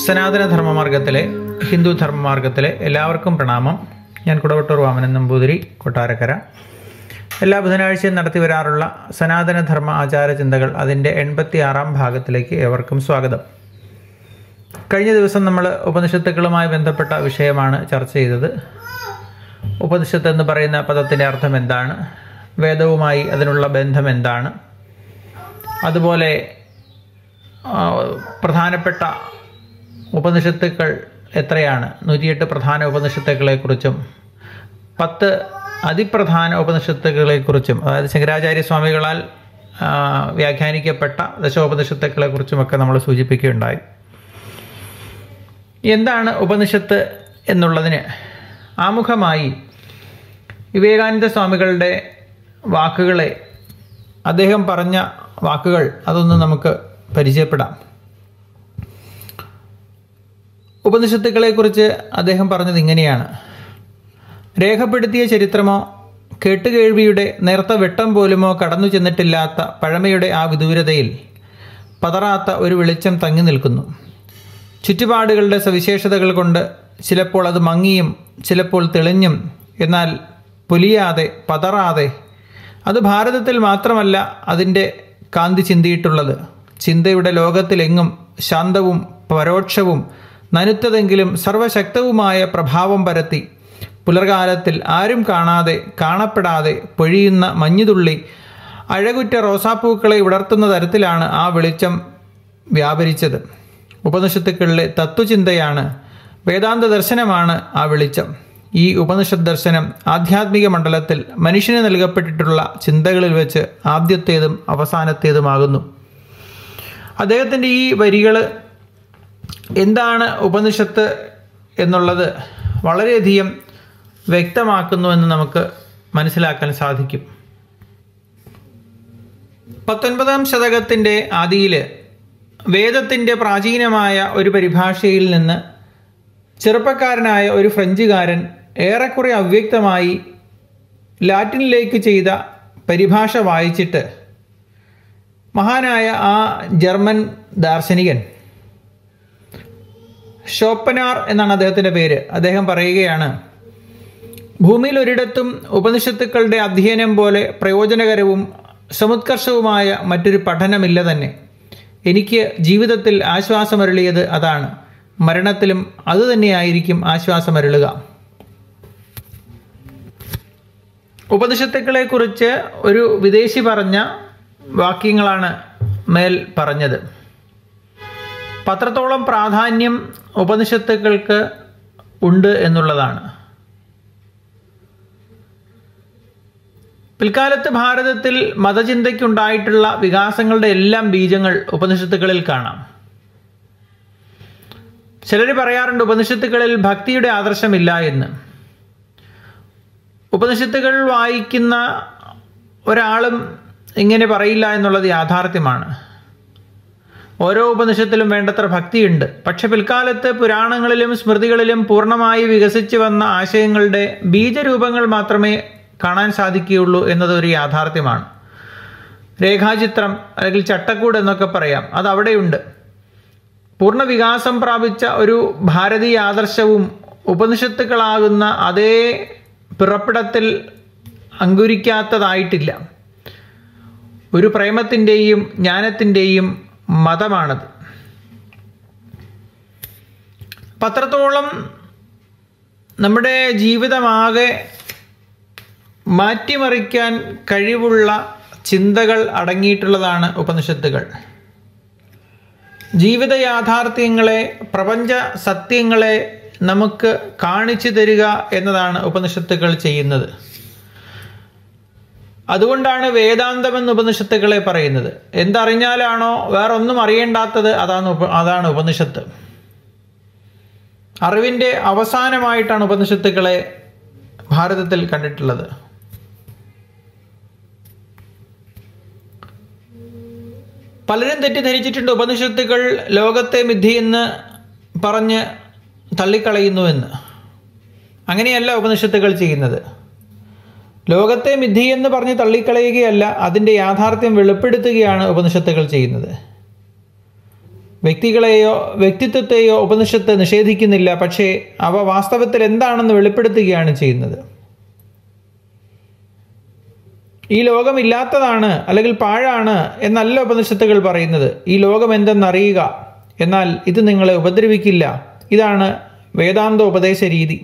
സനാതന ധർമ്മമാർഗത്തിലെ ഹിന്ദു ധർമ്മമാർഗത്തിലെ എല്ലാവർക്കും പ്രണാമം ഞാൻ കുടവട്ടൂർ വാമനൻ നമ്പൂതിരി കൊട്ടാരക്കര എല്ലാ ബുധനാഴ്ചയും നടത്തി വരാറുള്ള സനാതന ധർമ്മ ആചാര ചിന്തകൾ അതിൻ്റെ എൺപത്തി ആറാം ഭാഗത്തിലേക്ക് ഏവർക്കും സ്വാഗതം കഴിഞ്ഞ ദിവസം നമ്മൾ ഉപനിഷത്തുക്കളുമായി ബന്ധപ്പെട്ട വിഷയമാണ് ചർച്ച ചെയ്തത് ഉപനിഷത്ത് എന്ന് പറയുന്ന പദത്തിൻ്റെ അർത്ഥം എന്താണ് വേദവുമായി അതിനുള്ള ബന്ധം എന്താണ് അതുപോലെ ആ, പ്രധാനപ്പെട്ട ഉപനിഷത്തുക്കൾ എത്രയാണ് നൂറ്റിയെട്ട് പ്രധാന ഉപനിഷത്തുക്കളെക്കുറിച്ചും പത്ത് അതിപ്രധാന ഉപനിഷത്തുക്കളെക്കുറിച്ചും അതായത് ശങ്കരാചാര്യ സ്വാമികളാൽ ആ, വ്യാഖ്യാനിക്കപ്പെട്ട ദശോപനിഷത്തുക്കളെക്കുറിച്ചുമൊക്കെ നമ്മൾ സൂചിപ്പിക്കുകയുണ്ടായി എന്താണ് ഉപനിഷത്ത് എന്നുള്ളതിന് ആമുഖമായി വിവേകാനന്ദ സ്വാമികളുടെ വാക്കുകളെ അദ്ദേഹം പറഞ്ഞ വാക്കുകൾ അതൊന്ന് നമുക്ക് പരിചയപ്പെടാം ഉപനിഷത്തുക്കളെക്കുറിച്ച് അദ്ദേഹം പറഞ്ഞത് ഇങ്ങനെയാണ് രേഖപ്പെടുത്തിയ ചരിത്രമോ കേട്ടുകേൾവിയുടെ നേർത്ത വെട്ടം പോലുമോ കടന്നു ചെന്നിട്ടില്ലാത്ത പഴമയുടെ ആ വിദൂരതയിൽ പതറാത്ത ഒരു വെളിച്ചം തങ്ങി നിൽക്കുന്നു ചുറ്റുപാടുകളുടെ സവിശേഷതകൾ കൊണ്ട് ചിലപ്പോൾ അത് മങ്ങിയും ചിലപ്പോൾ തെളിഞ്ഞും എന്നാൽ പൊലിയാതെ പതറാതെ അത് ഭാരതത്തിൽ മാത്രമല്ല അതിൻ്റെ കാന്തി ചിന്തിയിട്ടുള്ളത് ചിന്തയുടെ ലോകത്തിലെങ്ങും ശാന്തവും പരോക്ഷവും നനുത്തതെങ്കിലും സർവശക്തവുമായ പ്രഭാവം പരത്തി പുലർകാലത്തിൽ ആരും കാണാതെ കാണപ്പെടാതെ പൊഴിയുന്ന മഞ്ഞുതുള്ളി അഴകുറ്റ റോസാപ്പൂക്കളെ വിടർത്തുന്ന തരത്തിലാണ് ആ വെളിച്ചം വ്യാപരിച്ചത് ഉപനിഷത്തുക്കളിലെ തത്വചിന്തയാണ് വേദാന്ത ദർശനമാണ് ആ വെളിച്ചം ഈ ഉപനിഷത്ത് ദർശനം ആധ്യാത്മിക മണ്ഡലത്തിൽ മനുഷ്യന് നൽകപ്പെട്ടിട്ടുള്ള ചിന്തകളിൽ വെച്ച് ആദ്യത്തേതും അവസാനത്തേതുമാകുന്നു അദ്ദേഹത്തിൻ്റെ ഈ വരികൾ എന്താണ് ഉപനിഷത്ത് എന്നുള്ളത് വളരെയധികം വ്യക്തമാക്കുന്നുവെന്ന് നമുക്ക് മനസ്സിലാക്കാൻ സാധിക്കും പത്തൊൻപതാം ശതകത്തിൻ്റെ ആദിയിൽ വേദത്തിൻ്റെ പ്രാചീനമായ ഒരു പരിഭാഷയിൽ നിന്ന് ചെറുപ്പക്കാരനായ ഒരു ഫ്രഞ്ചുകാരൻ ഏറെക്കുറെ അവ്യക്തമായി ലാറ്റിനിലേക്ക് ചെയ്ത പരിഭാഷ വായിച്ചിട്ട് മഹാനായ ആ ജർമ്മൻ ദാർശനികൻ ഷോപ്പനാർ എന്നാണ് അദ്ദേഹത്തിൻ്റെ പേര് അദ്ദേഹം പറയുകയാണ് ഭൂമിയിൽ ഒരിടത്തും ഉപനിഷത്തുക്കളുടെ അധ്യയനം പോലെ പ്രയോജനകരവും സമുത്കർഷവുമായ മറ്റൊരു പഠനമില്ല തന്നെ എനിക്ക് ജീവിതത്തിൽ ആശ്വാസമരുളിയത് അതാണ് മരണത്തിലും അതുതന്നെയായിരിക്കും ആശ്വാസമരുളുക ഉപനിഷത്തുക്കളെക്കുറിച്ച് ഒരു വിദേശി പറഞ്ഞ വാക്യങ്ങളാണ് മേൽ പറഞ്ഞത് പത്രത്തോളം പ്രാധാന്യം ഉപനിഷത്തുക്കൾക്ക് ഉണ്ട് എന്നുള്ളതാണ് പിൽക്കാലത്ത് ഭാരതത്തിൽ മതചിന്തയ്ക്കുണ്ടായിട്ടുള്ള വികാസങ്ങളുടെ എല്ലാം ബീജങ്ങൾ ഉപനിഷത്തുക്കളിൽ കാണാം ചിലർ പറയാറുണ്ട് ഉപനിഷത്തുക്കളിൽ ഭക്തിയുടെ ആദർശമില്ല എന്ന് ഉപനിഷത്തുകൾ വായിക്കുന്ന ഒരാളും ഇങ്ങനെ പറയില്ല എന്നുള്ളത് യാഥാർത്ഥ്യമാണ് ഓരോ ഉപനിഷത്തിലും വേണ്ടത്ര ഭക്തിയുണ്ട് പക്ഷെ പിൽക്കാലത്ത് പുരാണങ്ങളിലും സ്മൃതികളിലും പൂർണ്ണമായി വികസിച്ചു വന്ന ആശയങ്ങളുടെ ബീജരൂപങ്ങൾ മാത്രമേ കാണാൻ സാധിക്കുകയുള്ളൂ എന്നത് ഒരു യാഥാർത്ഥ്യമാണ് രേഖാചിത്രം അല്ലെങ്കിൽ ചട്ടക്കൂട് എന്നൊക്കെ പറയാം അത് അവിടെയുണ്ട് പൂർണ്ണ വികാസം പ്രാപിച്ച ഒരു ഭാരതീയ ആദർശവും ഉപനിഷത്തുക്കളാകുന്ന അതേ പിറപ്പിടത്തിൽ അങ്കുരിക്കാത്തതായിട്ടില്ല ഒരു പ്രേമത്തിൻ്റെയും ജ്ഞാനത്തിൻ്റെയും മതമാണത് പത്രത്തോളം നമ്മുടെ ജീവിതമാകെ മാറ്റിമറിക്കാൻ കഴിവുള്ള ചിന്തകൾ അടങ്ങിയിട്ടുള്ളതാണ് ഉപനിഷത്തുകൾ ജീവിത യാഥാർത്ഥ്യങ്ങളെ പ്രപഞ്ച സത്യങ്ങളെ നമുക്ക് കാണിച്ചു തരിക എന്നതാണ് ഉപനിഷത്തുകൾ ചെയ്യുന്നത് അതുകൊണ്ടാണ് വേദാന്തം എന്ന് ഉപനിഷത്തുക്കളെ പറയുന്നത് എന്തറിഞ്ഞാലാണോ വേറൊന്നും അറിയേണ്ടാത്തത് അതാണ് ഉപ അതാണ് ഉപനിഷത്ത് അറിവിൻ്റെ അവസാനമായിട്ടാണ് ഉപനിഷത്തുക്കളെ ഭാരതത്തിൽ കണ്ടിട്ടുള്ളത് പലരും തെറ്റിദ്ധരിച്ചിട്ടുണ്ട് ഉപനിഷത്തുകൾ ലോകത്തെ മിഥ്യയെന്ന് പറഞ്ഞ് തള്ളിക്കളയുന്നുവെന്ന് അങ്ങനെയല്ല ഉപനിഷത്തുകൾ ചെയ്യുന്നത് ലോകത്തെ മിഥ്യയെന്ന് പറഞ്ഞ് തള്ളിക്കളയുകയല്ല അതിൻ്റെ യാഥാർത്ഥ്യം വെളിപ്പെടുത്തുകയാണ് ഉപനിഷത്തുകൾ ചെയ്യുന്നത് വ്യക്തികളെയോ വ്യക്തിത്വത്തെയോ ഉപനിഷത്ത് നിഷേധിക്കുന്നില്ല പക്ഷേ അവ വാസ്തവത്തിൽ എന്താണെന്ന് വെളിപ്പെടുത്തുകയാണ് ചെയ്യുന്നത് ഈ ലോകം ഇല്ലാത്തതാണ് അല്ലെങ്കിൽ പാഴാണ് എന്നല്ല ഉപനിഷത്തുകൾ പറയുന്നത് ഈ ലോകം എന്തെന്നറിയുക എന്നാൽ ഇത് നിങ്ങളെ ഉപദ്രവിക്കില്ല ഇതാണ് വേദാന്ത ഉപദേശ രീതി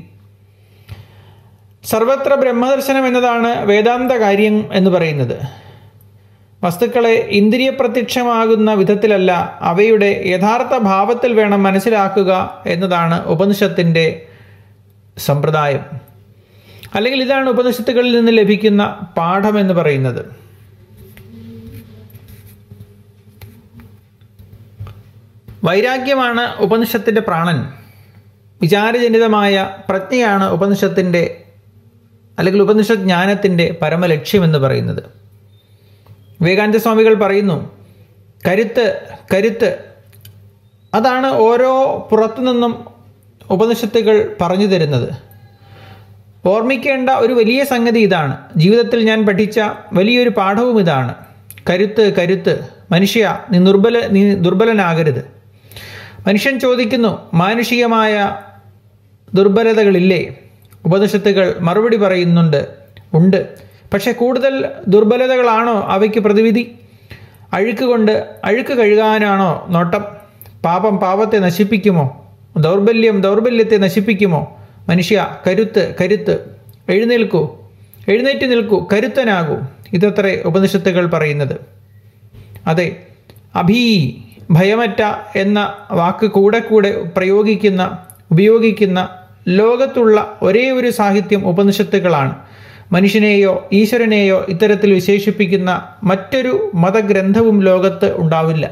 സർവത്ര ബ്രഹ്മദർശനം എന്നതാണ് വേദാന്ത കാര്യം എന്ന് പറയുന്നത് വസ്തുക്കളെ ഇന്ദ്രിയ പ്രത്യക്ഷമാകുന്ന വിധത്തിലല്ല അവയുടെ യഥാർത്ഥ ഭാവത്തിൽ വേണം മനസ്സിലാക്കുക എന്നതാണ് ഉപനിഷത്തിൻ്റെ സമ്പ്രദായം അല്ലെങ്കിൽ ഇതാണ് ഉപനിഷത്തുകളിൽ നിന്ന് ലഭിക്കുന്ന പാഠം എന്ന് പറയുന്നത് വൈരാഗ്യമാണ് ഉപനിഷത്തിൻ്റെ പ്രാണൻ വിചാരജനിതമായ പ്രജ്ഞയാണ് ഉപനിഷത്തിൻ്റെ അല്ലെങ്കിൽ ഉപനിഷത്ത് ജ്ഞാനത്തിൻ്റെ പരമലക്ഷ്യമെന്ന് പറയുന്നത് വിവേകാനന്ദ സ്വാമികൾ പറയുന്നു കരുത്ത് കരുത്ത് അതാണ് ഓരോ പുറത്തുനിന്നും ഉപനിഷത്തുകൾ പറഞ്ഞു തരുന്നത് ഓർമ്മിക്കേണ്ട ഒരു വലിയ സംഗതി ഇതാണ് ജീവിതത്തിൽ ഞാൻ പഠിച്ച വലിയൊരു പാഠവും ഇതാണ് കരുത്ത് കരുത്ത് മനുഷ്യ നീ ദുർബല നീ ദുർബലനാകരുത് മനുഷ്യൻ ചോദിക്കുന്നു മാനുഷികമായ ദുർബലതകളില്ലേ ഉപനിഷത്തുകൾ മറുപടി പറയുന്നുണ്ട് ഉണ്ട് പക്ഷേ കൂടുതൽ ദുർബലതകളാണോ അവയ്ക്ക് പ്രതിവിധി അഴുക്ക് കൊണ്ട് അഴുക്ക് കഴുകാനാണോ നോട്ടം പാപം പാപത്തെ നശിപ്പിക്കുമോ ദൗർബല്യം ദൗർബല്യത്തെ നശിപ്പിക്കുമോ മനുഷ്യ കരുത്ത് കരുത്ത് എഴുന്നേൽക്കൂ എഴുന്നേറ്റ് നിൽക്കൂ കരുത്തനാകൂ ഇതത്രേ ഉപനിഷത്തുകൾ പറയുന്നത് അതെ അഭീ ഭയമറ്റ എന്ന വാക്ക് കൂടെ കൂടെ പ്രയോഗിക്കുന്ന ഉപയോഗിക്കുന്ന ലോകത്തുള്ള ഒരേ ഒരു സാഹിത്യം ഉപനിഷത്തുകളാണ് മനുഷ്യനെയോ ഈശ്വരനെയോ ഇത്തരത്തിൽ വിശേഷിപ്പിക്കുന്ന മറ്റൊരു മതഗ്രന്ഥവും ലോകത്ത് ഉണ്ടാവില്ല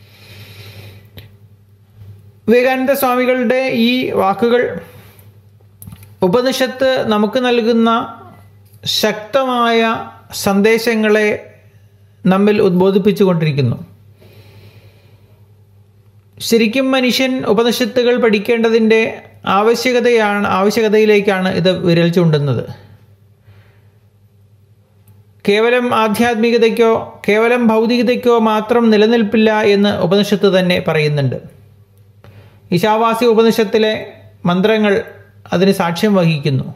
വിവേകാനന്ദ സ്വാമികളുടെ ഈ വാക്കുകൾ ഉപനിഷത്ത് നമുക്ക് നൽകുന്ന ശക്തമായ സന്ദേശങ്ങളെ നമ്മിൽ ഉദ്ബോധിപ്പിച്ചുകൊണ്ടിരിക്കുന്നു ശരിക്കും മനുഷ്യൻ ഉപനിഷത്തുകൾ പഠിക്കേണ്ടതിൻ്റെ ആവശ്യകതയാണ് ആവശ്യകതയിലേക്കാണ് ഇത് വിരൽ ചൂണ്ടുന്നത് കേവലം ആധ്യാത്മികതയ്ക്കോ കേവലം ഭൗതികതയ്ക്കോ മാത്രം നിലനിൽപ്പില്ല എന്ന് ഉപനിഷത്ത് തന്നെ പറയുന്നുണ്ട് ഈശാവാസി ഉപനിഷത്തിലെ മന്ത്രങ്ങൾ അതിന് സാക്ഷ്യം വഹിക്കുന്നു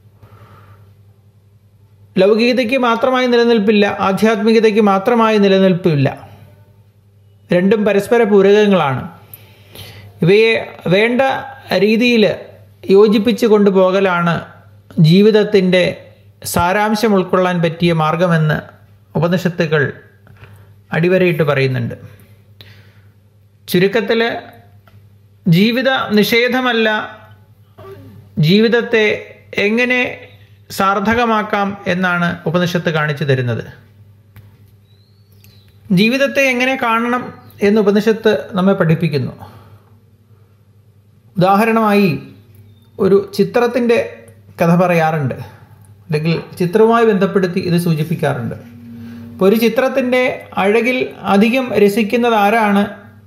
ലൗകികതയ്ക്ക് മാത്രമായി നിലനിൽപ്പില്ല ആധ്യാത്മികതയ്ക്ക് മാത്രമായി നിലനിൽപ്പില്ല രണ്ടും പരസ്പര പൂരകങ്ങളാണ് ഇവയെ വേണ്ട രീതിയിൽ യോജിപ്പിച്ച് കൊണ്ടുപോകലാണ് ജീവിതത്തിൻ്റെ സാരാംശം ഉൾക്കൊള്ളാൻ പറ്റിയ മാർഗമെന്ന് ഉപനിഷത്തുകൾ അടിവരയിട്ട് പറയുന്നുണ്ട് ചുരുക്കത്തിൽ ജീവിത നിഷേധമല്ല ജീവിതത്തെ എങ്ങനെ സാർത്ഥകമാക്കാം എന്നാണ് ഉപനിഷത്ത് കാണിച്ചു തരുന്നത് ജീവിതത്തെ എങ്ങനെ കാണണം എന്ന് ഉപനിഷത്ത് നമ്മെ പഠിപ്പിക്കുന്നു ഉദാഹരണമായി ഒരു ചിത്രത്തിൻ്റെ കഥ പറയാറുണ്ട് അല്ലെങ്കിൽ ചിത്രവുമായി ബന്ധപ്പെടുത്തി ഇത് സൂചിപ്പിക്കാറുണ്ട് ഇപ്പോൾ ഒരു ചിത്രത്തിൻ്റെ അഴകിൽ അധികം രസിക്കുന്നത് ആരാണ്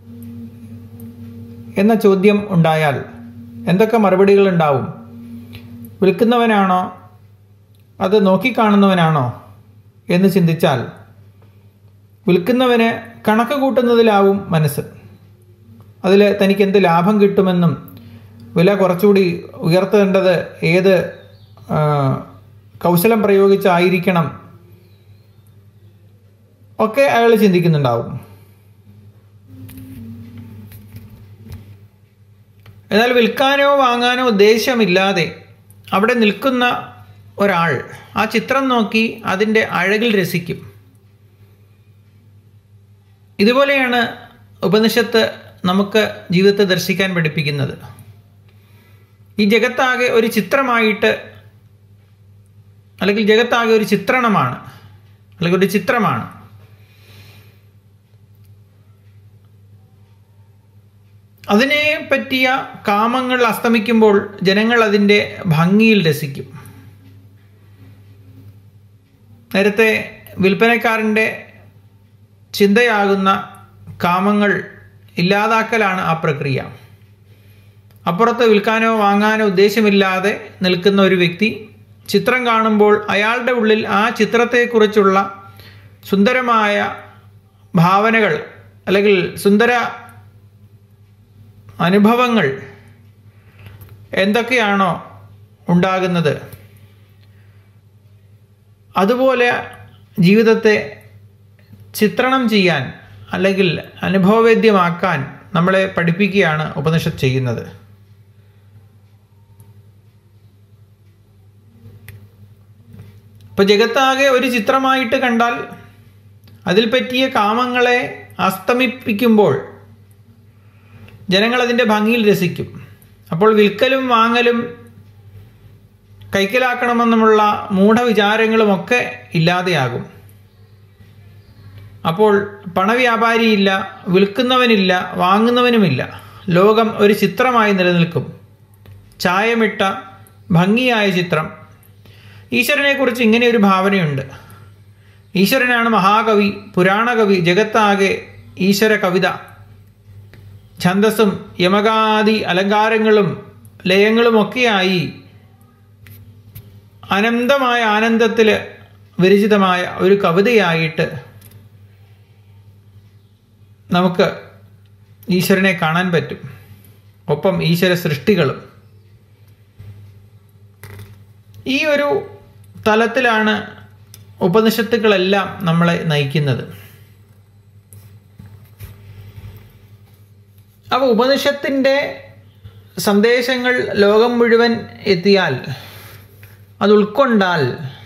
എന്ന ചോദ്യം ഉണ്ടായാൽ എന്തൊക്കെ മറുപടികൾ ഉണ്ടാവും വിൽക്കുന്നവനാണോ അത് നോക്കിക്കാണുന്നവനാണോ എന്ന് ചിന്തിച്ചാൽ വിൽക്കുന്നവന് കണക്ക് കൂട്ടുന്നതിലാവും മനസ്സ് അതിൽ തനിക്ക് എന്ത് ലാഭം കിട്ടുമെന്നും വില കുറച്ചുകൂടി ഉയർത്തേണ്ടത് ഏത് കൗശലം പ്രയോഗിച്ചായിരിക്കണം ഒക്കെ അയാൾ ചിന്തിക്കുന്നുണ്ടാവും എന്നാൽ വിൽക്കാനോ വാങ്ങാനോ ഉദ്ദേശമില്ലാതെ അവിടെ നിൽക്കുന്ന ഒരാൾ ആ ചിത്രം നോക്കി അതിൻ്റെ അഴകിൽ രസിക്കും ഇതുപോലെയാണ് ഉപനിഷത്ത് നമുക്ക് ജീവിതത്തെ ദർശിക്കാൻ പഠിപ്പിക്കുന്നത് ഈ ജഗത്താകെ ഒരു ചിത്രമായിട്ട് അല്ലെങ്കിൽ ജഗത്താകെ ഒരു ചിത്രണമാണ് അല്ലെങ്കിൽ ഒരു ചിത്രമാണ് അതിനെ പറ്റിയ കാമങ്ങൾ അസ്തമിക്കുമ്പോൾ ജനങ്ങൾ അതിൻ്റെ ഭംഗിയിൽ രസിക്കും നേരത്തെ വിൽപ്പനക്കാരൻ്റെ ചിന്തയാകുന്ന കാമങ്ങൾ ഇല്ലാതാക്കലാണ് ആ പ്രക്രിയ അപ്പുറത്ത് വിൽക്കാനോ വാങ്ങാനോ ഉദ്ദേശമില്ലാതെ നിൽക്കുന്ന ഒരു വ്യക്തി ചിത്രം കാണുമ്പോൾ അയാളുടെ ഉള്ളിൽ ആ ചിത്രത്തെക്കുറിച്ചുള്ള സുന്ദരമായ ഭാവനകൾ അല്ലെങ്കിൽ സുന്ദര അനുഭവങ്ങൾ എന്തൊക്കെയാണോ ഉണ്ടാകുന്നത് അതുപോലെ ജീവിതത്തെ ചിത്രണം ചെയ്യാൻ അല്ലെങ്കിൽ അനുഭവവേദ്യമാക്കാൻ നമ്മളെ പഠിപ്പിക്കുകയാണ് ഉപനിഷത്ത് ചെയ്യുന്നത് ഇപ്പോൾ ജഗത്താകെ ഒരു ചിത്രമായിട്ട് കണ്ടാൽ അതിൽ പറ്റിയ കാമങ്ങളെ അസ്തമിപ്പിക്കുമ്പോൾ ജനങ്ങൾ അതിൻ്റെ ഭംഗിയിൽ രസിക്കും അപ്പോൾ വിൽക്കലും വാങ്ങലും കൈക്കലാക്കണമെന്നുമുള്ള മൂഢവിചാരങ്ങളുമൊക്കെ ഇല്ലാതെയാകും അപ്പോൾ പണവ്യാപാരിയില്ല വിൽക്കുന്നവനില്ല വാങ്ങുന്നവനുമില്ല ലോകം ഒരു ചിത്രമായി നിലനിൽക്കും ചായമിട്ട ഭംഗിയായ ചിത്രം ഈശ്വരനെക്കുറിച്ച് ഇങ്ങനെ ഒരു ഭാവനയുണ്ട് ഈശ്വരനാണ് മഹാകവി പുരാണകവി ജഗത്താകെ ഈശ്വര കവിത ഛന്ദസ്സും യമകാദി അലങ്കാരങ്ങളും ലയങ്ങളുമൊക്കെയായി അനന്തമായ ആനന്ദത്തിൽ വിരചിതമായ ഒരു കവിതയായിട്ട് നമുക്ക് ഈശ്വരനെ കാണാൻ പറ്റും ഒപ്പം ഈശ്വര സൃഷ്ടികളും ഈ ഒരു തലത്തിലാണ് ഉപനിഷത്തുക്കളെല്ലാം നമ്മളെ നയിക്കുന്നത് അപ്പോൾ ഉപനിഷത്തിൻ്റെ സന്ദേശങ്ങൾ ലോകം മുഴുവൻ എത്തിയാൽ അത് ഉൾക്കൊണ്ടാൽ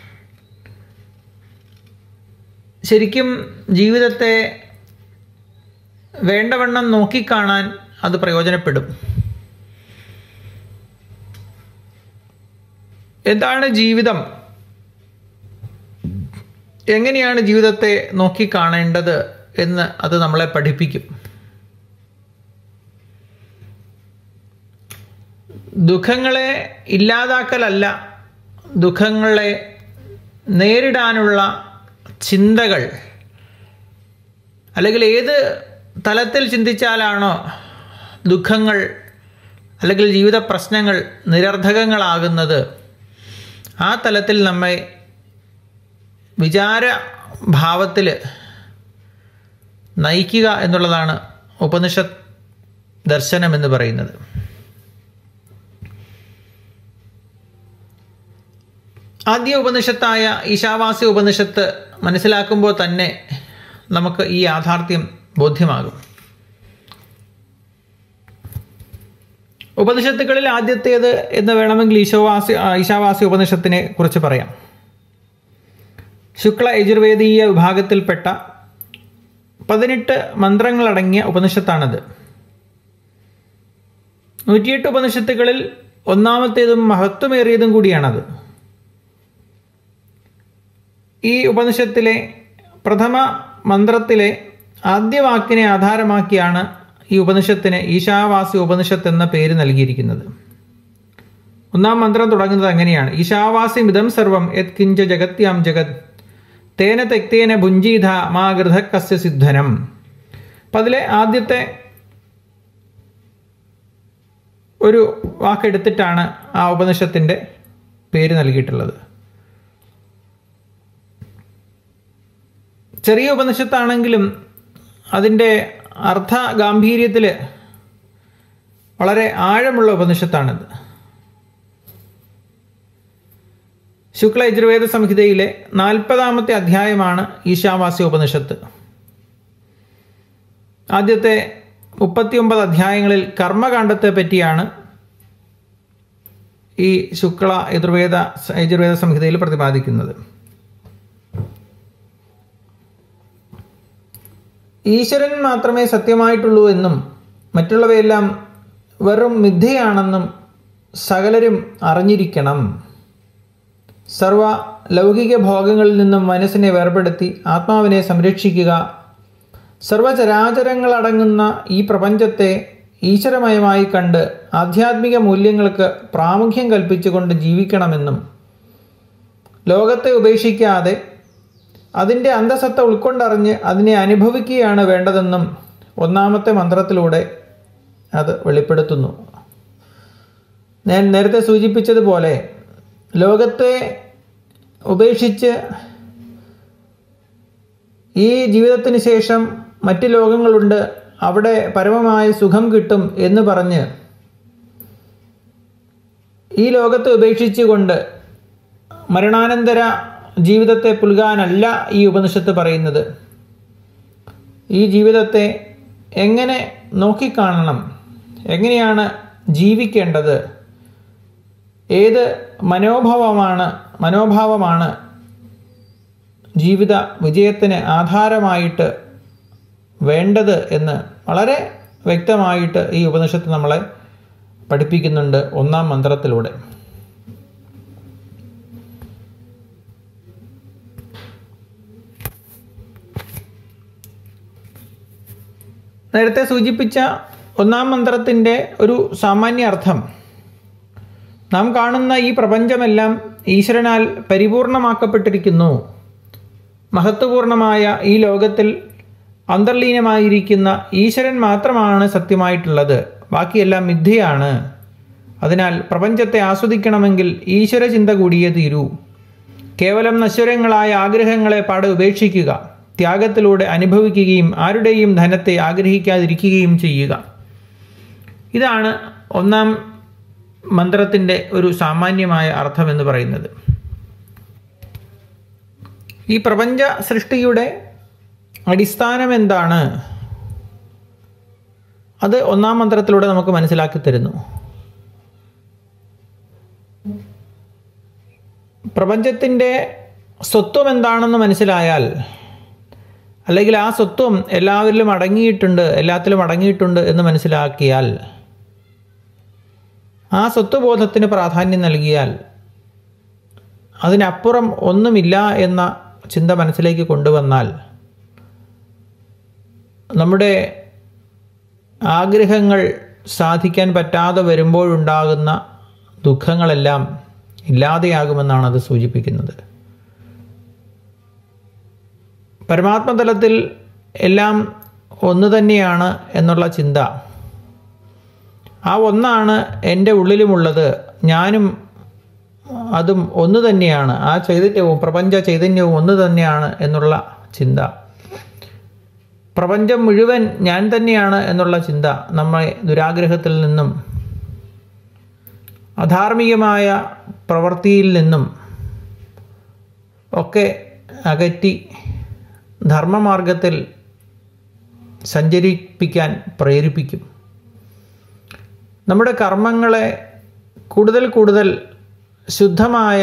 ശരിക്കും ജീവിതത്തെ വേണ്ടവണ്ണം നോക്കിക്കാണാൻ അത് പ്രയോജനപ്പെടും എന്താണ് ജീവിതം എങ്ങനെയാണ് ജീവിതത്തെ നോക്കിക്കാണേണ്ടത് എന്ന് അത് നമ്മളെ പഠിപ്പിക്കും ദുഃഖങ്ങളെ ഇല്ലാതാക്കലല്ല ദുഃഖങ്ങളെ നേരിടാനുള്ള ചിന്തകൾ അല്ലെങ്കിൽ ഏത് തലത്തിൽ ചിന്തിച്ചാലാണോ ദുഃഖങ്ങൾ അല്ലെങ്കിൽ ജീവിത പ്രശ്നങ്ങൾ നിരർദ്ധകങ്ങളാകുന്നത് ആ തലത്തിൽ നമ്മെ വിചാര ഭാവത്തിൽ നയിക്കുക എന്നുള്ളതാണ് ഉപനിഷത്ത് ദർശനം എന്ന് പറയുന്നത് ആദ്യ ഉപനിഷത്തായ ഈശാവാസ്യ ഉപനിഷത്ത് മനസ്സിലാക്കുമ്പോൾ തന്നെ നമുക്ക് ഈ യാഥാർത്ഥ്യം ബോധ്യമാകും ഉപനിഷത്തുകളിൽ ആദ്യത്തേത് എന്ന് വേണമെങ്കിൽ ഈശോവാസി ഈശാവാസി ഉപനിഷത്തിനെ കുറിച്ച് പറയാം ശുക്ല യജുർവേദീയ വിഭാഗത്തിൽപ്പെട്ട പതിനെട്ട് മന്ത്രങ്ങളടങ്ങിയ ഉപനിഷത്താണത് നൂറ്റിയെട്ട് ഉപനിഷത്തുകളിൽ ഒന്നാമത്തേതും മഹത്വമേറിയതും കൂടിയാണത് ഈ ഉപനിഷത്തിലെ പ്രഥമ മന്ത്രത്തിലെ ആദ്യ വാക്കിനെ ആധാരമാക്കിയാണ് ഈ ഉപനിഷത്തിന് ഈശാവാസി ഉപനിഷത്ത് എന്ന പേര് നൽകിയിരിക്കുന്നത് ഒന്നാം മന്ത്രം തുടങ്ങുന്നത് അങ്ങനെയാണ് ഈശാവാസി മിതം സർവം യത് കിഞ്ച ജഗത്യാം ജഗത് തേന തെക്തേന ഭുഞ്ചീധ മാ ഗൃധക്കസ്യ സിദ്ധനം അപ്പം അതിലെ ആദ്യത്തെ ഒരു വാക്കെടുത്തിട്ടാണ് ആ ഉപനിഷത്തിൻ്റെ പേര് നൽകിയിട്ടുള്ളത് ചെറിയ ഉപനിഷത്താണെങ്കിലും അതിൻ്റെ അർത്ഥ ഗാംഭീര്യത്തിൽ വളരെ ആഴമുള്ള ഉപനിഷത്താണിത് ശുക്ല യജുർവേദ സംഹിതയിലെ നാൽപ്പതാമത്തെ അധ്യായമാണ് ഈശാവാസ്യ ഉപനിഷത്ത് ആദ്യത്തെ മുപ്പത്തിയൊമ്പത് അധ്യായങ്ങളിൽ കർമ്മകാണ്ഡത്തെ പറ്റിയാണ് ഈ ശുക്ല യജുർവേദ യജുർവേദ സംഹിതയിൽ പ്രതിപാദിക്കുന്നത് ഈശ്വരൻ മാത്രമേ സത്യമായിട്ടുള്ളൂ എന്നും മറ്റുള്ളവയെല്ലാം വെറും മിഥ്യയാണെന്നും സകലരും അറിഞ്ഞിരിക്കണം സർവ ലൗകിക ഭോഗങ്ങളിൽ നിന്നും മനസ്സിനെ വേർപെടുത്തി ആത്മാവിനെ സംരക്ഷിക്കുക സർവചരാചരങ്ങളടങ്ങുന്ന ഈ പ്രപഞ്ചത്തെ ഈശ്വരമയമായി കണ്ട് ആധ്യാത്മിക മൂല്യങ്ങൾക്ക് പ്രാമുഖ്യം കൽപ്പിച്ചുകൊണ്ട് ജീവിക്കണമെന്നും ലോകത്തെ ഉപേക്ഷിക്കാതെ അതിൻ്റെ അന്തസത്ത ഉൾക്കൊണ്ടറിഞ്ഞ് അതിനെ അനുഭവിക്കുകയാണ് വേണ്ടതെന്നും ഒന്നാമത്തെ മന്ത്രത്തിലൂടെ അത് വെളിപ്പെടുത്തുന്നു ഞാൻ നേരത്തെ സൂചിപ്പിച്ചതുപോലെ ലോകത്തെ ഉപേക്ഷിച്ച് ഈ ജീവിതത്തിന് ശേഷം മറ്റ് ലോകങ്ങളുണ്ട് അവിടെ പരമമായ സുഖം കിട്ടും എന്ന് പറഞ്ഞ് ഈ ലോകത്തെ ഉപേക്ഷിച്ചുകൊണ്ട് മരണാനന്തര ജീവിതത്തെ പുൽകാനല്ല ഈ ഉപനിഷത്ത് പറയുന്നത് ഈ ജീവിതത്തെ എങ്ങനെ നോക്കിക്കാണണം എങ്ങനെയാണ് ജീവിക്കേണ്ടത് ഏത് മനോഭാവമാണ് മനോഭാവമാണ് ജീവിത വിജയത്തിന് ആധാരമായിട്ട് വേണ്ടത് എന്ന് വളരെ വ്യക്തമായിട്ട് ഈ ഉപനിഷത്ത് നമ്മളെ പഠിപ്പിക്കുന്നുണ്ട് ഒന്നാം മന്ത്രത്തിലൂടെ നേരത്തെ സൂചിപ്പിച്ച ഒന്നാം മന്ത്രത്തിൻ്റെ ഒരു സാമാന്യ അർത്ഥം നാം കാണുന്ന ഈ പ്രപഞ്ചമെല്ലാം ഈശ്വരനാൽ പരിപൂർണമാക്കപ്പെട്ടിരിക്കുന്നു മഹത്വപൂർണമായ ഈ ലോകത്തിൽ അന്തർലീനമായിരിക്കുന്ന ഈശ്വരൻ മാത്രമാണ് സത്യമായിട്ടുള്ളത് ബാക്കിയെല്ലാം മിഥ്യയാണ് അതിനാൽ പ്രപഞ്ചത്തെ ആസ്വദിക്കണമെങ്കിൽ ഈശ്വര ചിന്ത കൂടിയേ തീരൂ കേവലം നശ്വരങ്ങളായ ആഗ്രഹങ്ങളെ പാടെ ഉപേക്ഷിക്കുക ത്യാഗത്തിലൂടെ അനുഭവിക്കുകയും ആരുടെയും ധനത്തെ ആഗ്രഹിക്കാതിരിക്കുകയും ചെയ്യുക ഇതാണ് ഒന്നാം മന്ത്രത്തിൻ്റെ ഒരു സാമാന്യമായ അർത്ഥം എന്ന് പറയുന്നത് ഈ പ്രപഞ്ച സൃഷ്ടിയുടെ അടിസ്ഥാനം എന്താണ് അത് ഒന്നാം മന്ത്രത്തിലൂടെ നമുക്ക് മനസ്സിലാക്കി തരുന്നു പ്രപഞ്ചത്തിൻ്റെ സ്വത്വം എന്താണെന്ന് മനസ്സിലായാൽ അല്ലെങ്കിൽ ആ സ്വത്വം എല്ലാവരിലും അടങ്ങിയിട്ടുണ്ട് എല്ലാത്തിലും അടങ്ങിയിട്ടുണ്ട് എന്ന് മനസ്സിലാക്കിയാൽ ആ സ്വത്വബോധത്തിന് പ്രാധാന്യം നൽകിയാൽ അതിനപ്പുറം ഒന്നുമില്ല എന്ന ചിന്ത മനസ്സിലേക്ക് കൊണ്ടുവന്നാൽ നമ്മുടെ ആഗ്രഹങ്ങൾ സാധിക്കാൻ പറ്റാതെ വരുമ്പോഴുണ്ടാകുന്ന ദുഃഖങ്ങളെല്ലാം ഇല്ലാതെയാകുമെന്നാണ് അത് സൂചിപ്പിക്കുന്നത് പരമാത്മതലത്തിൽ എല്ലാം ഒന്ന് തന്നെയാണ് എന്നുള്ള ചിന്ത ആ ഒന്നാണ് എൻ്റെ ഉള്ളിലുമുള്ളത് ഞാനും അതും ഒന്ന് തന്നെയാണ് ആ ചൈതന്യവും പ്രപഞ്ച ചൈതന്യവും ഒന്ന് തന്നെയാണ് എന്നുള്ള ചിന്ത പ്രപഞ്ചം മുഴുവൻ ഞാൻ തന്നെയാണ് എന്നുള്ള ചിന്ത നമ്മെ ദുരാഗ്രഹത്തിൽ നിന്നും അധാർമികമായ പ്രവൃത്തിയിൽ നിന്നും ഒക്കെ അകറ്റി ധർമ്മമാർഗത്തിൽ സഞ്ചരിപ്പിക്കാൻ പ്രേരിപ്പിക്കും നമ്മുടെ കർമ്മങ്ങളെ കൂടുതൽ കൂടുതൽ ശുദ്ധമായ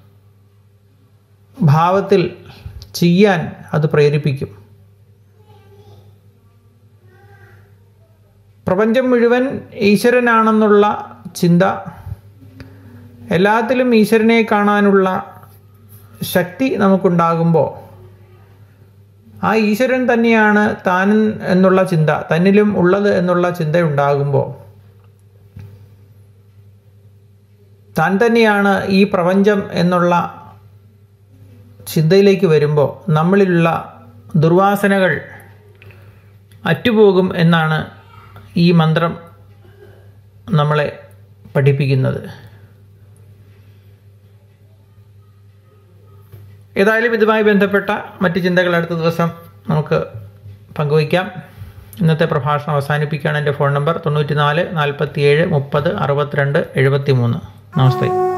ഭാവത്തിൽ ചെയ്യാൻ അത് പ്രേരിപ്പിക്കും പ്രപഞ്ചം മുഴുവൻ ഈശ്വരനാണെന്നുള്ള ചിന്ത എല്ലാത്തിലും ഈശ്വരനെ കാണാനുള്ള ശക്തി നമുക്കുണ്ടാകുമ്പോൾ ആ ഈശ്വരൻ തന്നെയാണ് താൻ എന്നുള്ള ചിന്ത തന്നിലും ഉള്ളത് എന്നുള്ള ചിന്ത ഉണ്ടാകുമ്പോൾ താൻ തന്നെയാണ് ഈ പ്രപഞ്ചം എന്നുള്ള ചിന്തയിലേക്ക് വരുമ്പോൾ നമ്മളിലുള്ള ദുർവാസനകൾ അറ്റുപോകും എന്നാണ് ഈ മന്ത്രം നമ്മളെ പഠിപ്പിക്കുന്നത് ഏതായാലും ഇതുമായി ബന്ധപ്പെട്ട മറ്റ് ചിന്തകൾ അടുത്ത ദിവസം നമുക്ക് പങ്കുവയ്ക്കാം ഇന്നത്തെ പ്രഭാഷണം അവസാനിപ്പിക്കുകയാണ് എൻ്റെ ഫോൺ നമ്പർ തൊണ്ണൂറ്റി നാല് നാൽപ്പത്തി ഏഴ് മുപ്പത് അറുപത്തിരണ്ട് എഴുപത്തി മൂന്ന് നമസ്തേ